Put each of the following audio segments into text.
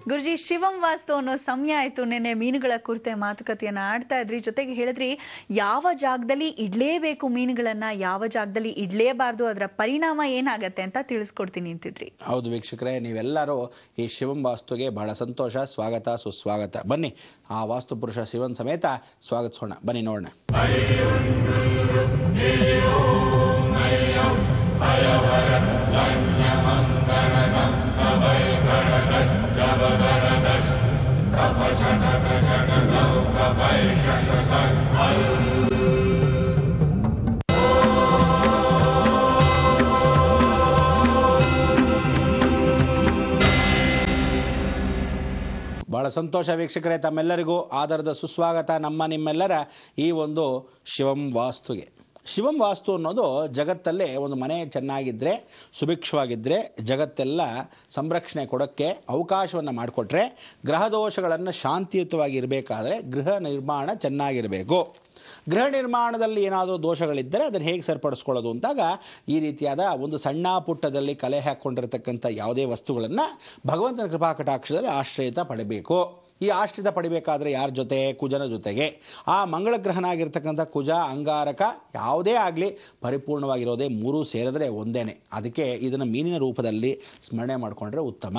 ಗುರುಜಿ ಶಿವಂ ವಾಸ್ತು ಅನ್ನೋ ಸಮಯ ಆಯ್ತು ನಿನ್ನೆ ಮೀನುಗಳ ಕುರಿತೆ ಮಾತುಕತೆಯನ್ನ ಆಡ್ತಾ ಇದ್ರಿ ಜೊತೆಗೆ ಹೇಳಿದ್ರಿ ಯಾವ ಜಾಗದಲ್ಲಿ ಇಡ್ಲೇಬೇಕು ಮೀನುಗಳನ್ನ ಯಾವ ಜಾಗದಲ್ಲಿ ಇಡ್ಲೇಬಾರ್ದು ಅದರ ಪರಿಣಾಮ ಏನಾಗತ್ತೆ ಅಂತ ತಿಳಿಸ್ಕೊಡ್ತೀನಿ ಅಂತಿದ್ರಿ ಹೌದು ವೀಕ್ಷಕರೇ ನೀವೆಲ್ಲರೂ ಈ ಶಿವಂ ವಾಸ್ತುಗೆ ಬಹಳ ಸಂತೋಷ ಸ್ವಾಗತ ಸುಸ್ವಾಗತ ಬನ್ನಿ ಆ ವಾಸ್ತು ಪುರುಷ ಶಿವನ್ ಸಮೇತ ಸ್ವಾಗತಿಸೋಣ ಬನ್ನಿ ನೋಡೋಣ ಬಹಳ ಸಂತೋಷ ವೀಕ್ಷಕರೇ ತಮ್ಮೆಲ್ಲರಿಗೂ ಆಧಾರದ ಸುಸ್ವಾಗತ ನಮ್ಮ ನಿಮ್ಮೆಲ್ಲರ ಈ ಒಂದು ಶಿವಂ ವಾಸ್ತುಗೆ ಶಿವಂ ವಾಸ್ತು ಅನ್ನೋದು ಜಗತ್ತಲ್ಲೇ ಒಂದು ಮನೆ ಚೆನ್ನಾಗಿದ್ದರೆ ಸುಭಿಕ್ಷವಾಗಿದ್ದರೆ ಜಗತ್ತೆಲ್ಲ ಸಂರಕ್ಷಣೆ ಕೊಡೋಕ್ಕೆ ಅವಕಾಶವನ್ನು ಮಾಡಿಕೊಟ್ರೆ ಗ್ರಹ ದೋಷಗಳನ್ನು ಶಾಂತಿಯುತವಾಗಿ ಇರಬೇಕಾದ್ರೆ ಗೃಹ ನಿರ್ಮಾಣ ಚೆನ್ನಾಗಿರಬೇಕು ಗೃಹ ನಿರ್ಮಾಣದಲ್ಲಿ ಏನಾದರೂ ದೋಷಗಳಿದ್ದರೆ ಅದನ್ನು ಹೇಗೆ ಸರಿಪಡಿಸ್ಕೊಳ್ಳೋದು ಅಂತಾಗ ಈ ರೀತಿಯಾದ ಒಂದು ಸಣ್ಣ ಪುಟ್ಟದಲ್ಲಿ ಕಲೆ ಹಾಕ್ಕೊಂಡಿರ್ತಕ್ಕಂಥ ಯಾವುದೇ ವಸ್ತುಗಳನ್ನು ಭಗವಂತನ ಕೃಪಾ ಕಟಾಕ್ಷದಲ್ಲಿ ಆಶ್ರಯಿತ ಪಡಬೇಕು ಈ ಆಶ್ರಿತ ಪಡಿಬೇಕಾದ್ರೆ ಯಾರ ಜೊತೆ ಕುಜನ ಜೊತೆಗೆ ಆ ಮಂಗಳ ಗ್ರಹನಾಗಿರ್ತಕ್ಕಂಥ ಕುಜ ಅಂಗಾರಕ ಯಾವುದೇ ಆಗಲಿ ಪರಿಪೂರ್ಣವಾಗಿರೋದೇ ಮೂರೂ ಸೇರಿದ್ರೆ ಒಂದೇನೆ ಅದಕ್ಕೆ ಇದನ್ನು ಮೀನಿನ ರೂಪದಲ್ಲಿ ಸ್ಮರಣೆ ಮಾಡಿಕೊಂಡ್ರೆ ಉತ್ತಮ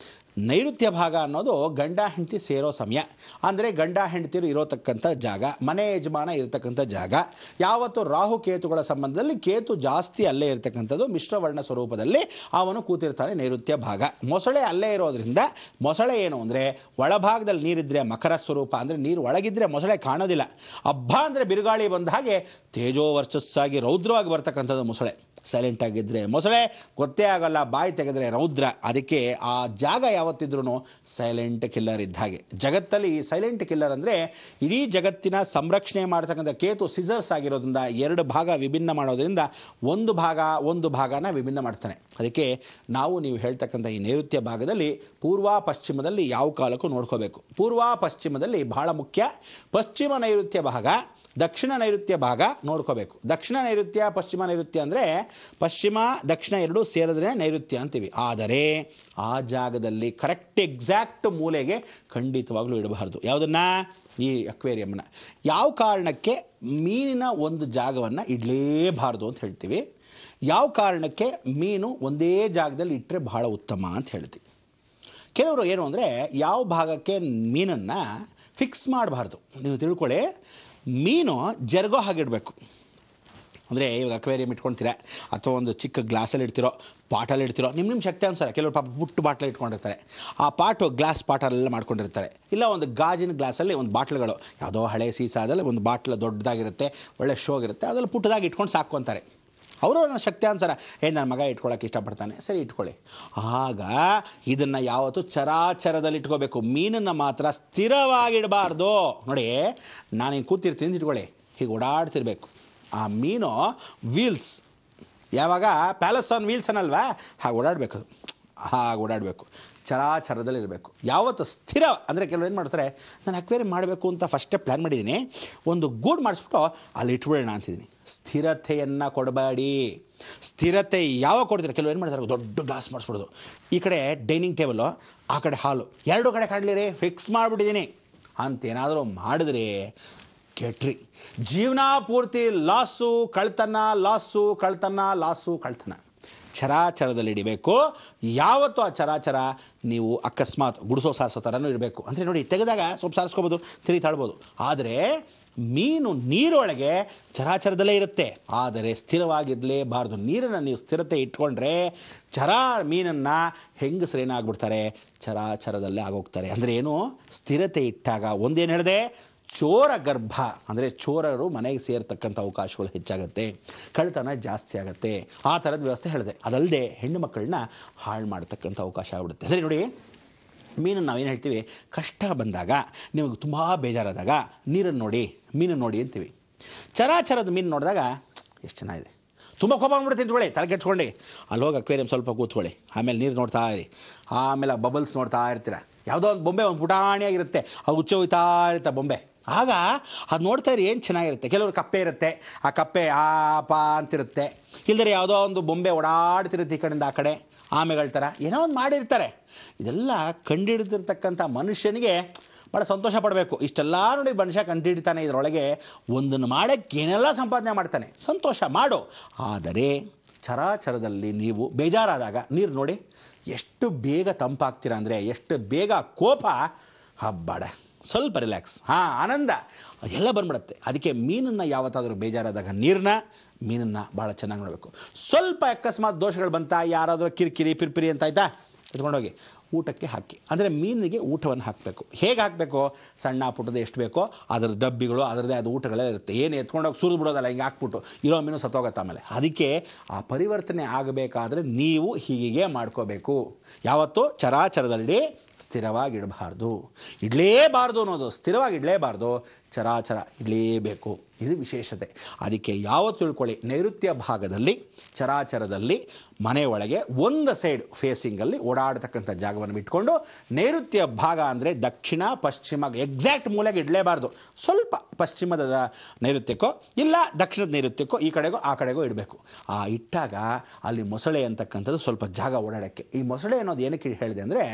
ನೈಋತ್ಯ ಭಾಗ ಅನ್ನೋದು ಗಂಡ ಹೆಂಡತಿ ಸೇರೋ ಸಮಯ ಅಂದರೆ ಗಂಡ ಹೆಂಡತಿರು ಇರೋತಕ್ಕಂಥ ಜಾಗ ಮನೆ ಯಜಮಾನ ಇರತಕ್ಕಂಥ ಜಾಗ ಯಾವತ್ತು ರಾಹು ಕೇತುಗಳ ಸಂಬಂಧದಲ್ಲಿ ಕೇತು ಜಾಸ್ತಿ ಅಲ್ಲೇ ಇರತಕ್ಕಂಥದ್ದು ಮಿಶ್ರವರ್ಣ ಸ್ವರೂಪದಲ್ಲಿ ಅವನು ಕೂತಿರ್ತಾನೆ ನೈಋತ್ಯ ಭಾಗ ಮೊಸಳೆ ಅಲ್ಲೇ ಇರೋದ್ರಿಂದ ಮೊಸಳೆ ಏನು ಅಂದರೆ ಒಳಭಾಗದಲ್ಲಿ ನೀರಿದ್ರೆ ಮಕರ ಸ್ವರೂಪ ಅಂದರೆ ನೀರು ಒಳಗಿದ್ರೆ ಮೊಸಳೆ ಕಾಣೋದಿಲ್ಲ ಹಬ್ಬ ಅಂದರೆ ಬಿರುಗಾಳಿ ಬಂದ ಹಾಗೆ ತೇಜೋವರ್ಚಸ್ಸಾಗಿ ರೌದ್ರವಾಗಿ ಬರ್ತಕ್ಕಂಥದ್ದು ಮೊಸಳೆ ಸೈಲೆಂಟ್ ಆಗಿದ್ರೆ ಮೊಸಳೆ ಗೊತ್ತೇ ಆಗಲ್ಲ ಬಾಯಿ ತೆಗೆದ್ರೆ ರೌದ್ರ ಅದಕ್ಕೆ ಆ ಜಾಗ ಯಾವತ್ತಿದ್ರೂ ಸೈಲೆಂಟ್ ಕಿಲ್ಲರ್ ಇದ್ದ ಹಾಗೆ ಜಗತ್ತಲ್ಲಿ ಈ ಸೈಲೆಂಟ್ ಕಿಲ್ಲರ್ ಅಂದರೆ ಇಡೀ ಜಗತ್ತಿನ ಸಂರಕ್ಷಣೆ ಮಾಡ್ತಕ್ಕಂಥ ಕೇತು ಸಿಸರ್ಸ್ ಆಗಿರೋದ್ರಿಂದ ಎರಡು ಭಾಗ ವಿಭಿನ್ನ ಮಾಡೋದ್ರಿಂದ ಒಂದು ಭಾಗ ಒಂದು ಭಾಗನ ವಿಭಿನ್ನ ಮಾಡ್ತಾನೆ ಅದಕ್ಕೆ ನಾವು ನೀವು ಹೇಳ್ತಕ್ಕಂಥ ಈ ನೈಋತ್ಯ ಭಾಗದಲ್ಲಿ ಪೂರ್ವ ಪಶ್ಚಿಮದಲ್ಲಿ ಯಾವ ಕಾಲಕ್ಕೂ ನೋಡ್ಕೋಬೇಕು ಪೂರ್ವ ಪಶ್ಚಿಮದಲ್ಲಿ ಬಹಳ ಮುಖ್ಯ ಪಶ್ಚಿಮ ನೈಋತ್ಯ ಭಾಗ ದಕ್ಷಿಣ ನೈಋತ್ಯ ಭಾಗ ನೋಡ್ಕೋಬೇಕು ದಕ್ಷಿಣ ನೈಋತ್ಯ ಪಶ್ಚಿಮ ನೈಋತ್ಯ ಅಂದರೆ ಪಶ್ಚಿಮ ದಕ್ಷಿಣ ಎರಡೂ ಸೇರಿದ್ರೆ ನೈಋತ್ಯ ಅಂತೀವಿ ಆದರೆ ಆ ಜಾಗದಲ್ಲಿ ಕರೆಕ್ಟ್ ಎಕ್ಸಾಕ್ಟ್ ಮೂಲೆಗೆ ಖಂಡಿತವಾಗ್ಲೂ ಇಡಬಾರ್ದು ಯಾವುದನ್ನ ಈ ಅಕ್ವೇರಿಯಂನ ಯಾವ ಕಾರಣಕ್ಕೆ ಮೀನಿನ ಒಂದು ಜಾಗವನ್ನು ಇಡಲೇಬಾರ್ದು ಅಂತ ಹೇಳ್ತೀವಿ ಯಾವ ಕಾರಣಕ್ಕೆ ಮೀನು ಒಂದೇ ಜಾಗದಲ್ಲಿ ಇಟ್ಟರೆ ಬಹಳ ಉತ್ತಮ ಅಂತ ಹೇಳ್ತೀವಿ ಕೆಲವರು ಏನು ಅಂದರೆ ಯಾವ ಭಾಗಕ್ಕೆ ಮೀನನ್ನು ಫಿಕ್ಸ್ ಮಾಡಬಾರ್ದು ನೀವು ತಿಳ್ಕೊಳ್ಳಿ ಮೀನು ಜರುಗೋ ಹಾಗಿಡಬೇಕು ಅಂದರೆ ಇವಾಗ ಅಕ್ವೇರಿಯಂ ಇಟ್ಕೊಳ್ತೀರಾ ಅಥವಾ ಒಂದು ಚಿಕ್ಕ ಗ್ಲಾಸಲ್ಲಿ ಇಡ್ತಿರೋ ಪಾಟಲ್ಲಿ ಇಡ್ತಿರೋ ನಿಮ್ಮ ನಿಮ್ಮ ಶಕ್ತಿ ಅನುಸಾರ ಕೆಲವರು ಪಾಪ ಪುಟ್ಟು ಬಾಟ್ಲ್ ಇಟ್ಕೊಂಡಿರ್ತಾರೆ ಆ ಪಾಟು ಗ್ಲಾಸ್ ಪಾಟಲ್ಲೆಲ್ಲ ಮಾಡ್ಕೊಂಡಿರ್ತಾರೆ ಇಲ್ಲ ಒಂದು ಗಾಜಿನ ಗ್ಲಾಸಲ್ಲಿ ಒಂದು ಬಾಟ್ಲ್ಗಳು ಯಾವುದೋ ಹಳೆ ಸೀಸಾದಲ್ಲಿ ಒಂದು ಬಾಟ್ಲ್ ದೊಡ್ಡದಾಗಿರುತ್ತೆ ಒಳ್ಳೆ ಶೋ ಆಗಿರುತ್ತೆ ಅದರಲ್ಲಿ ಪುಟ್ಟದಾಗಿ ಇಟ್ಕೊಂಡು ಸಾಕೊಂತಾರೆ ಅವರು ನನ್ನ ಶಕ್ತ್ಯಾನುಸಾರ ಏ ನನ್ನ ಮಗ ಇಟ್ಕೊಳ್ಳೋಕೆ ಇಷ್ಟಪಡ್ತಾನೆ ಸರಿ ಇಟ್ಕೊಳ್ಳಿ ಆಗ ಇದನ್ನು ಯಾವತ್ತು ಚರಾಚರದಲ್ಲಿ ಇಟ್ಕೋಬೇಕು ಮೀನನ್ನು ಮಾತ್ರ ಸ್ಥಿರವಾಗಿಡಬಾರ್ದು ನೋಡಿ ನಾನು ಹಿಂಗೆ ಕೂತಿರ್ತೀನಿ ಇಟ್ಕೊಳ್ಳಿ ಹೀಗೆ ಓಡಾಡ್ತಿರ್ಬೇಕು ಆ ಮೀನು ವೀಲ್ಸ್ ಯಾವಾಗ ಪ್ಯಾಲೆಸ್ ಆನ್ ವೀಲ್ಸ್ ಅನ್ನಲ್ವಾ ಹಾಗೆ ಓಡಾಡಬೇಕು ಅದು ಹಾಗೆ ಓಡಾಡಬೇಕು ಚರಾಚರದಲ್ಲಿ ಇರಬೇಕು ಯಾವತ್ತು ಸ್ಥಿರ ಅಂದರೆ ಕೆಲವರು ಏನು ಮಾಡ್ತಾರೆ ನಾನು ಅಕ್ವೇರಿಯಂ ಮಾಡಬೇಕು ಅಂತ ಫಸ್ಟೇ ಪ್ಲ್ಯಾನ್ ಮಾಡಿದ್ದೀನಿ ಒಂದು ಗೂಡು ಮಾಡಿಸ್ಬಿಟ್ಟು ಅಲ್ಲಿ ಇಟ್ಬಿಡೋಣ ಅಂತಿದ್ದೀನಿ ಸ್ಥಿರತೆಯನ್ನು ಕೊಡಬೇಡಿ ಸ್ಥಿರತೆ ಯಾವಾಗ ಕೊಡ್ತೀರಾ ಕೆಲವರು ಏನು ಮಾಡ್ತಾರೆ ದೊಡ್ಡ ಗ್ಲಾಸ್ ಮಾಡಿಸ್ಬಿಡೋದು ಈ ಕಡೆ ಡೈನಿಂಗ್ ಟೇಬಲು ಆ ಕಡೆ ಹಾಲು ಎರಡು ಕಡೆ ಕಾಡಲಿರಿ ಫಿಕ್ಸ್ ಮಾಡಿಬಿಟ್ಟಿದ್ದೀನಿ ಅಂತೇನಾದರೂ ಮಾಡಿದ್ರೆ ಕೆಟ್ರಿ ಜೀವನ ಪೂರ್ತಿ ಲಾಸು ಕಳ್ತನ ಲಾಸು ಕಳ್ತನ ಲಾಸು ಕಳ್ತನ ಚರಾಚರದಲ್ಲಿ ಇಡಬೇಕು ಯಾವತ್ತು ಆ ಚರಾಚರ ನೀವು ಅಕಸ್ಮಾತ್ ಗುಡಿಸೋ ಸಾರಿಸೋ ಥರನೂ ಇರಬೇಕು ಅಂದರೆ ನೋಡಿ ತೆಗೆದಾಗ ಸ್ವಲ್ಪ ಸಾರಿಸ್ಕೋಬೋದು ತಿರುಗಿ ತಾಳ್ಬೋದು ಆದರೆ ಮೀನು ನೀರೊಳಗೆ ಚರಾಚರದಲ್ಲೇ ಇರುತ್ತೆ ಆದರೆ ಸ್ಥಿರವಾಗಿರಲೇಬಾರ್ದು ನೀರನ್ನು ನೀವು ಸ್ಥಿರತೆ ಇಟ್ಕೊಂಡ್ರೆ ಚರ ಮೀನನ್ನು ಹೆಂಗಸರೇನಾಗ್ಬಿಡ್ತಾರೆ ಚರಾಚರದಲ್ಲೇ ಆಗೋಗ್ತಾರೆ ಅಂದರೆ ಏನು ಸ್ಥಿರತೆ ಇಟ್ಟಾಗ ಒಂದೇನು ಹೇಳಿದೆ ಚೋರ ಗರ್ಭ ಅಂದರೆ ಚೋರರು ಮನೆಗೆ ಸೇರ್ತಕ್ಕಂಥ ಅವಕಾಶಗಳು ಹೆಚ್ಚಾಗುತ್ತೆ ಕಳ್ತನ ಜಾಸ್ತಿ ಆಗುತ್ತೆ ಆ ಥರದ ವ್ಯವಸ್ಥೆ ಹೇಳಿದೆ ಅದಲ್ಲದೆ ಹೆಣ್ಣು ಮಕ್ಕಳನ್ನ ಹಾಳು ಮಾಡ್ತಕ್ಕಂಥ ಅವಕಾಶ ಆಗ್ಬಿಡುತ್ತೆ ಸರಿ ನೋಡಿ ಮೀನನ್ನು ನಾವೇನು ಹೇಳ್ತೀವಿ ಕಷ್ಟ ಬಂದಾಗ ನಿಮಗೆ ತುಂಬ ಬೇಜಾರಾದಾಗ ನೀರನ್ನು ನೋಡಿ ಮೀನನ್ನು ನೋಡಿ ಅಂತೀವಿ ಚರಾಚರದ ಮೀನು ನೋಡಿದಾಗ ಎಷ್ಟು ಚೆನ್ನಾಗಿದೆ ತುಂಬ ಕೋಪ ಬಂದ್ಬಿಡುತ್ತೆ ತಿಂಟ್ಕೊಳ್ಳಿ ತಲೆ ಕೆಟ್ಕೊಂಡು ಅಲ್ಲಿ ಹೋಗಿ ಅಕ್ವೇರಿಯಂ ಸ್ವಲ್ಪ ಕೂತ್ಕೊಳ್ಳಿ ಆಮೇಲೆ ನೀರು ನೋಡ್ತಾ ಇರಿ ಆಮೇಲೆ ಆ ಬಬಲ್ಸ್ ನೋಡ್ತಾ ಇರ್ತೀರ ಯಾವುದೋ ಒಂದು ಬೊಂಬೆ ಒಂದು ಪುಟಾಣಿಯಾಗಿರುತ್ತೆ ಅದು ಉಚ್ಚ ಹೋಯ್ತಾ ಇರುತ್ತೆ ಬೊಂಬೆ ಆಗ ಅದು ನೋಡ್ತಾ ಇರಿ ಏನು ಚೆನ್ನಾಗಿರುತ್ತೆ ಕೆಲವರು ಕಪ್ಪೆ ಇರುತ್ತೆ ಆ ಕಪ್ಪೆ ಆ ಪಾ ಅಂತಿರುತ್ತೆ ಇಲ್ದರೆ ಯಾವುದೋ ಒಂದು ಬೊಂಬೆ ಓಡಾಡ್ತಿರುತ್ತೆ ಈ ಕಡೆಯಿಂದ ಆ ಕಡೆ ಆಮೆಗಳ ಥರ ಏನೋ ಒಂದು ಮಾಡಿರ್ತಾರೆ ಇದೆಲ್ಲ ಕಂಡಿಡ್ದಿರ್ತಕ್ಕಂಥ ಮನುಷ್ಯನಿಗೆ ಭಾಳ ಸಂತೋಷ ಪಡಬೇಕು ಇಷ್ಟೆಲ್ಲ ನೋಡಿ ಮನುಷ್ಯ ಕಂಡಿಡ್ತಾನೆ ಇದರೊಳಗೆ ಒಂದನ್ನು ಮಾಡೋಕ್ಕೆ ಏನೆಲ್ಲ ಸಂಪಾದನೆ ಮಾಡ್ತಾನೆ ಸಂತೋಷ ಮಾಡು ಆದರೆ ಚರಾಚರದಲ್ಲಿ ನೀವು ಬೇಜಾರಾದಾಗ ನೀರು ನೋಡಿ ಎಷ್ಟು ಬೇಗ ತಂಪಾಗ್ತೀರಾ ಅಂದರೆ ಎಷ್ಟು ಬೇಗ ಕೋಪ ಹಬ್ಬಾಡ ಸ್ವಲ್ಪ ರಿಲ್ಯಾಕ್ಸ್ ಹಾಂ ಆನಂದ ಎಲ್ಲ ಬಂದ್ಬಿಡುತ್ತೆ ಅದಕ್ಕೆ ಮೀನನ್ನು ಯಾವತ್ತಾದರೂ ಬೇಜಾರಾದಾಗ ನೀರನ್ನ ಮೀನನ್ನು ಭಾಳ ಚೆನ್ನಾಗಿ ನೋಡಬೇಕು ಸ್ವಲ್ಪ ಅಕಸ್ಮಾತ್ ದೋಷಗಳು ಬಂತಾ ಯಾರಾದರೂ ಕಿರಿಕಿರಿ ಪಿರ್ಪಿರಿ ಅಂತ ಆಯ್ತಾ ಎತ್ಕೊಂಡೋಗಿ ಊಟಕ್ಕೆ ಹಾಕಿ ಅಂದರೆ ಮೀನಿಗೆ ಊಟವನ್ನು ಹಾಕಬೇಕು ಹೇಗೆ ಹಾಕಬೇಕು ಸಣ್ಣ ಪುಟ್ಟದ ಎಷ್ಟು ಬೇಕೋ ಅದರ ಡಬ್ಬಿಗಳು ಅದರದೇ ಆದ ಊಟಗಳೇ ಇರುತ್ತೆ ಏನು ಎತ್ಕೊಂಡೋಗಿ ಸುರಿದು ಬಿಡೋದಲ್ಲ ಹಿಂಗೆ ಹಾಕ್ಬಿಟ್ಟು ಇರೋ ಮೀನು ಸತ್ತೋಗತ್ತೆ ಆಮೇಲೆ ಅದಕ್ಕೆ ಆ ಪರಿವರ್ತನೆ ಆಗಬೇಕಾದ್ರೆ ನೀವು ಹೀಗೆ ಮಾಡ್ಕೋಬೇಕು ಯಾವತ್ತು ಚರಾಚರದಲ್ಲಿ ಸ್ಥಿರವಾಗಿಡಬಾರ್ದು ಇಡಲೇಬಾರ್ದು ಅನ್ನೋದು ಸ್ಥಿರವಾಗಿ ಇಡಲೇಬಾರ್ದು ಚರಾಚರ ಇಡಲೇಬೇಕು ಇದು ವಿಶೇಷತೆ ಅದಕ್ಕೆ ಯಾವತ್ತು ತಿಳ್ಕೊಳ್ಳಿ ನೈಋತ್ಯ ಭಾಗದಲ್ಲಿ ಚರಾಚರದಲ್ಲಿ ಮನೆ ಒಳಗೆ ಒಂದು ಸೈಡ್ ಫೇಸಿಂಗಲ್ಲಿ ಓಡಾಡತಕ್ಕಂಥ ಜಾಗವನ್ನು ಬಿಟ್ಕೊಂಡು ನೈಋತ್ಯ ಭಾಗ ಅಂದರೆ ದಕ್ಷಿಣ ಪಶ್ಚಿಮ ಎಕ್ಸಾಕ್ಟ್ ಮೂಲೆಗೆ ಇಡಲೇಬಾರ್ದು ಸ್ವಲ್ಪ ಪಶ್ಚಿಮದ ನೈಋತ್ಯಕ್ಕೋ ಇಲ್ಲ ದಕ್ಷಿಣದ ನೈಋತ್ಯಕ್ಕೋ ಈ ಕಡೆಗೋ ಆ ಕಡೆಗೋ ಇಡಬೇಕು ಆ ಇಟ್ಟಾಗ ಅಲ್ಲಿ ಮೊಸಳೆ ಅಂತಕ್ಕಂಥದ್ದು ಸ್ವಲ್ಪ ಜಾಗ ಓಡಾಡೋಕ್ಕೆ ಈ ಮೊಸಳೆ ಅನ್ನೋದು ಏನಕ್ಕೆ ಹೇಳಿದೆ ಅಂದರೆ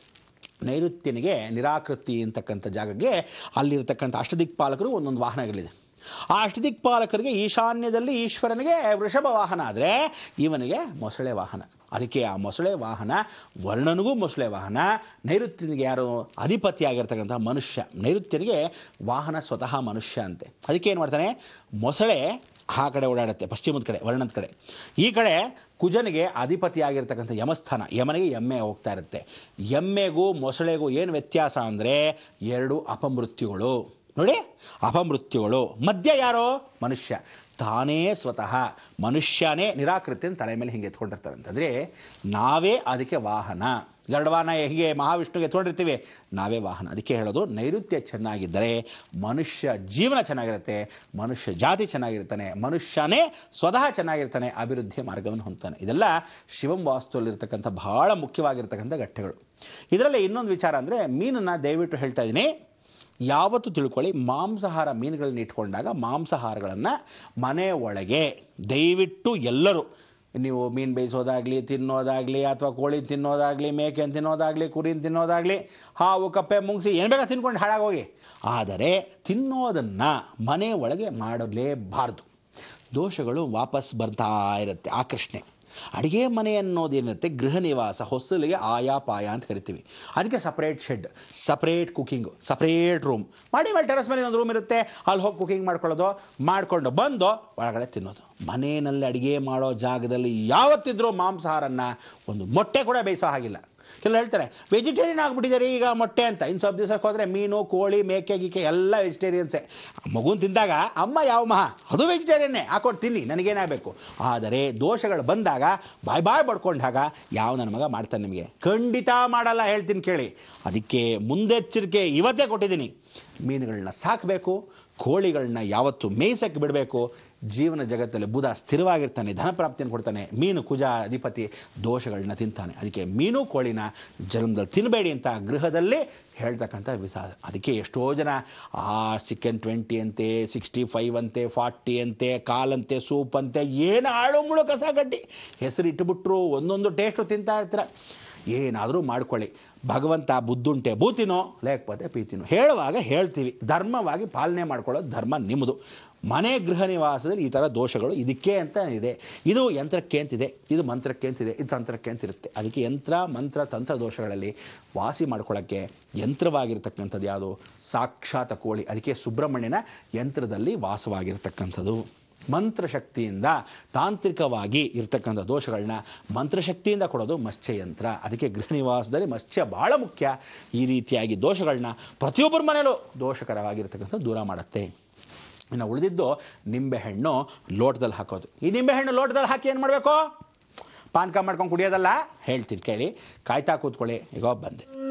ನೈಋತ್ಯನಿಗೆ ನಿರಾಕೃತಿ ಅಂತಕ್ಕಂಥ ಜಾಗಕ್ಕೆ ಅಲ್ಲಿರ್ತಕ್ಕಂಥ ಅಷ್ಟದಿಕ್ಪಾಲಕರು ಒಂದೊಂದು ವಾಹನಗಳಿದೆ ಆ ಅಷ್ಟದಿಕ್ಪಾಲಕರಿಗೆ ಈಶಾನ್ಯದಲ್ಲಿ ಈಶ್ವರನಿಗೆ ವೃಷಭ ವಾಹನ ಆದರೆ ಇವನಿಗೆ ಮೊಸಳೆ ವಾಹನ ಅದಕ್ಕೆ ಆ ಮೊಸಳೆ ವಾಹನ ವರ್ಣನಿಗೂ ಮೊಸಳೆ ವಾಹನ ನೈಋತ್ಯನಿಗೆ ಯಾರು ಅಧಿಪತಿಯಾಗಿರ್ತಕ್ಕಂಥ ಮನುಷ್ಯ ನೈಋತ್ಯನಿಗೆ ವಾಹನ ಸ್ವತಃ ಮನುಷ್ಯ ಅಂತೆ ಅದಕ್ಕೆ ಏನು ಮಾಡ್ತಾನೆ ಮೊಸಳೆ ಆ ಕಡೆ ಓಡಾಡುತ್ತೆ ಪಶ್ಚಿಮದ ಕಡೆ ವರ್ಣದ ಕಡೆ ಈ ಕಡೆ ಕುಜನಿಗೆ ಅಧಿಪತಿಯಾಗಿರ್ತಕ್ಕಂಥ ಯಮಸ್ಥಾನ ಯಮನಿಗೆ ಎಮ್ಮೆ ಹೋಗ್ತಾ ಇರುತ್ತೆ ಎಮ್ಮೆಗೂ ಮೊಸಳೆಗೂ ಏನು ವ್ಯತ್ಯಾಸ ಅಂದರೆ ಎರಡು ಅಪಮೃತ್ಯುಗಳು ನೋಡಿ ಅಪಮೃತ್ಯುಗಳು ಮಧ್ಯ ಯಾರೋ ಮನುಷ್ಯ ತಾನೇ ಸ್ವತಃ ಮನುಷ್ಯನೇ ನಿರಾಕೃತಿಯನ್ನು ತಲೆ ಮೇಲೆ ಹಿಂಗೆ ಎತ್ಕೊಂಡಿರ್ತಾರೆ ಅಂತಂದರೆ ನಾವೇ ಅದಕ್ಕೆ ವಾಹನ ಎರಡು ವಾಹನ ಹೀಗೆ ಮಹಾವಿಷ್ಣುಗೆ ಎತ್ಕೊಂಡಿರ್ತೀವಿ ನಾವೇ ವಾಹನ ಅದಕ್ಕೆ ಹೇಳೋದು ನೈಋತ್ಯ ಚೆನ್ನಾಗಿದ್ದರೆ ಮನುಷ್ಯ ಜೀವನ ಚೆನ್ನಾಗಿರುತ್ತೆ ಮನುಷ್ಯ ಜಾತಿ ಚೆನ್ನಾಗಿರ್ತಾನೆ ಮನುಷ್ಯನೇ ಸ್ವತಃ ಚೆನ್ನಾಗಿರ್ತಾನೆ ಅಭಿವೃದ್ಧಿ ಮಾರ್ಗವನ್ನು ಹೊಂದ್ತಾನೆ ಇದೆಲ್ಲ ಶಿವಂ ವಾಸ್ತುವಲ್ಲಿರ್ತಕ್ಕಂಥ ಬಹಳ ಮುಖ್ಯವಾಗಿರ್ತಕ್ಕಂಥ ಘಟ್ಟಗಳು ಇದರಲ್ಲಿ ಇನ್ನೊಂದು ವಿಚಾರ ಅಂದರೆ ಮೀನನ್ನು ದಯವಿಟ್ಟು ಹೇಳ್ತಾ ಇದ್ದೀನಿ ಯಾವತ್ತು ತಿಳ್ಕೊಳ್ಳಿ ಮಾಂಸಾಹಾರ ಮೀನುಗಳನ್ನ ಇಟ್ಕೊಂಡಾಗ ಮಾಂಸಾಹಾರಗಳನ್ನು ಮನೆ ಒಳಗೆ ದಯವಿಟ್ಟು ಎಲ್ಲರೂ ನೀವು ಮೀನು ಬೇಯಿಸೋದಾಗಲಿ ತಿನ್ನೋದಾಗಲಿ ಅಥವಾ ಕೋಳಿ ತಿನ್ನೋದಾಗಲಿ ಮೇಕೆ ತಿನ್ನೋದಾಗಲಿ ಕುರಿನ ತಿನ್ನೋದಾಗಲಿ ಹಾವು ಕಪ್ಪೆ ಮುಂಗ್ಸಿ ಏನು ಬೇಕಾ ತಿನ್ಕೊಂಡು ಹಾಳಾಗೋಗಿ ಆದರೆ ತಿನ್ನೋದನ್ನು ಮನೆ ಒಳಗೆ ಮಾಡಲೇಬಾರ್ದು ದೋಷಗಳು ವಾಪಸ್ ಬರ್ತಾ ಇರುತ್ತೆ ಆಕರ್ಷಣೆ ಅಡಿಗೆ ಮನೆ ಅನ್ನೋದೇನಿರುತ್ತೆ ಗೃಹ ನಿವಾಸ ಹೊಸಲಿಗೆ ಆಯಾ ಪಾಯ ಅಂತ ಕರಿತೀವಿ ಅದಕ್ಕೆ separate shed separate cooking separate room ಮಾಡಿ ಮೇಲೆ ಟೆರಸ್ ಮೇಲೆ ಒಂದು ರೂಮ್ ಇರುತ್ತೆ ಅಲ್ಲಿ ಹೋಗಿ ಕುಕಿಂಗ್ ಮಾಡ್ಕೊಳ್ಳೋದು ಮಾಡಿಕೊಂಡು ಬಂದು ಒಳಗಡೆ ತಿನ್ನೋದು ಮನೆಯಲ್ಲಿ ಅಡಿಗೆ ಮಾಡೋ ಜಾಗದಲ್ಲಿ ಯಾವತ್ತಿದ್ರೂ ಮಾಂಸಾಹಾರನ್ನ ಒಂದು ಮೊಟ್ಟೆ ಕೂಡ ಬೇಯಿಸೋ ಹಾಗಿಲ್ಲ ಕೆಲವು ಹೇಳ್ತಾರೆ ವೆಜಿಟೇರಿಯನ್ ಆಗ್ಬಿಟ್ಟಿದ್ದಾರೆ ಈಗ ಮೊಟ್ಟೆ ಅಂತ ಇನ್ನು ಸ್ವಲ್ಪ ದಿವಸಕ್ಕೆ ಹೋದರೆ ಮೀನು ಕೋಳಿ ಮೇಕೆ ಗೀಕೆ ಎಲ್ಲ ವೆಜಿಟೇರಿಯನ್ಸೇ ಮಗುನ್ ತಿಂದಾಗ ಅಮ್ಮ ಯಾವ ಮಹಾ ಅದು ವೆಜಿಟೇರಿಯನ್ನೇ ಹಾಕೊಂಡು ತಿನ್ನಿ ನನಗೇನಾಗಬೇಕು ಆದರೆ ದೋಷಗಳು ಬಂದಾಗ ಬಾಯ್ ಬಾಯ್ ಬಡ್ಕೊಂಡಾಗ ಯಾವ ನನ್ನ ಮಗ ಮಾಡ್ತಾನೆ ನಿಮಗೆ ಖಂಡಿತ ಮಾಡಲ್ಲ ಹೇಳ್ತೀನಿ ಕೇಳಿ ಅದಕ್ಕೆ ಮುಂದೆಚ್ಚರಿಕೆ ಇವತ್ತೇ ಕೊಟ್ಟಿದ್ದೀನಿ ಮೀನುಗಳನ್ನ ಸಾಕಬೇಕು ಕೋಳಿಗಳನ್ನ ಯಾವತ್ತು ಮೇಯ್ಸಕ್ಕೆ ಬಿಡಬೇಕು ಜೀವನ ಜಗತ್ತಲ್ಲಿ ಬುಧ ಸ್ಥಿರವಾಗಿರ್ತಾನೆ ಧನ ಪ್ರಾಪ್ತಿಯನ್ನು ಕೊಡ್ತಾನೆ ಮೀನು ಕುಜ ಅಧಿಪತಿ ದೋಷಗಳನ್ನ ತಿಂತಾನೆ ಅದಕ್ಕೆ ಮೀನು ಕೋಳಿನ ಜನ್ಮದಲ್ಲಿ ತಿನ್ನಬೇಡಿ ಅಂತ ಗೃಹದಲ್ಲಿ ಹೇಳ್ತಕ್ಕಂಥ ವಿಸಾದ ಅದಕ್ಕೆ ಎಷ್ಟೋ ಜನ ಆ ಚಿಕನ್ ಟ್ವೆಂಟಿ ಅಂತೆ ಸಿಕ್ಸ್ಟಿ ಫೈವ್ ಅಂತೆ ಫಾರ್ಟಿ ಅಂತೆ ಕಾಲಂತೆ ಸೂಪ್ ಅಂತೆ ಏನು ಆಳು ಮುಳು ಕಸ ಗಡ್ಡಿ ಹೆಸರು ಇಟ್ಟುಬಿಟ್ರು ಒಂದೊಂದು ಟೇಸ್ಟು ತಿಂತಾ ಇರ್ತೀರ ಏನಾದರೂ ಮಾಡ್ಕೊಳ್ಳಿ ಭಗವಂತ ಬುದ್ಧುಂಟೆ ಬೂತಿನೋ ಲೇకపోతే ಪೀತಿನೋ ಹೇಳುವಾಗ ಹೇಳ್ತೀವಿ ಧರ್ಮವಾಗಿ ಪಾಲನೆ ಮಾಡ್ಕೊಳ್ಳೋದು ಧರ್ಮ ನಿಮ್ಮದು ಮನೆ ಗೃಹ ನಿವಾಸದಲ್ಲಿ ಈ ಥರ ದೋಷಗಳು ಇದಕ್ಕೆ ಅಂತ ಇದೆ ಇದು ಯಂತ್ರಕ್ಕೆ ಅಂತಿದೆ ಇದು ಮಂತ್ರಕ್ಕೆ ಅಂತಿದೆ ಇದು ತಂತ್ರಕ್ಕೆ ಅಂತಿರುತ್ತೆ ಅದಕ್ಕೆ ಯಂತ್ರ ಮಂತ್ರ ತಂತ್ರ ದೋಷಗಳಲ್ಲಿ ವಾಸಿ ಮಾಡ್ಕೊಳ್ಳೋಕ್ಕೆ ಯಂತ್ರವಾಗಿರ್ತಕ್ಕಂಥದ್ದು ಯಾವುದು ಸಾಕ್ಷಾತ್ ಕೋಳಿ ಅದಕ್ಕೆ ಸುಬ್ರಹ್ಮಣ್ಯನ ಯಂತ್ರದಲ್ಲಿ ವಾಸವಾಗಿರ್ತಕ್ಕಂಥದ್ದು ಮಂತ್ರಶಕ್ತಿಯಿಂದ ತಾಂತ್ರಿಕವಾಗಿ ಇರ್ತಕ್ಕಂಥ ದೋಷಗಳನ್ನ ಮಂತ್ರಶಕ್ತಿಯಿಂದ ಕೊಡೋದು ಮತ್ಸ್ಯಯಂತ್ರ ಅದಕ್ಕೆ ಗೃಹ ನಿವಾಸದಲ್ಲಿ ಮತ್ಸ್ಯ ಬಹಳ ಮುಖ್ಯ ಈ ರೀತಿಯಾಗಿ ದೋಷಗಳನ್ನ ಪ್ರತಿಯೊಬ್ಬರ ಮನೆಯಲ್ಲೂ ದೋಷಕರವಾಗಿರ್ತಕ್ಕಂಥ ದೂರ ಮಾಡುತ್ತೆ ಇನ್ನು ಉಳಿದಿದ್ದು ನಿಂಬೆಹಣ್ಣು ಲೋಟದಲ್ಲಿ ಹಾಕೋದು ಈ ನಿಂಬೆಹಣ್ಣು ಲೋಟದಲ್ಲಿ ಹಾಕಿ ಏನು ಮಾಡಬೇಕು ಪಾನಕ ಮಾಡ್ಕೊಂಡು ಕುಡಿಯೋದಲ್ಲ ಹೇಳ್ತೀನಿ ಕೇಳಿ ಕಾಯ್ತಾ ಕೂತ್ಕೊಳ್ಳಿ ಈಗ ಬಂದೆ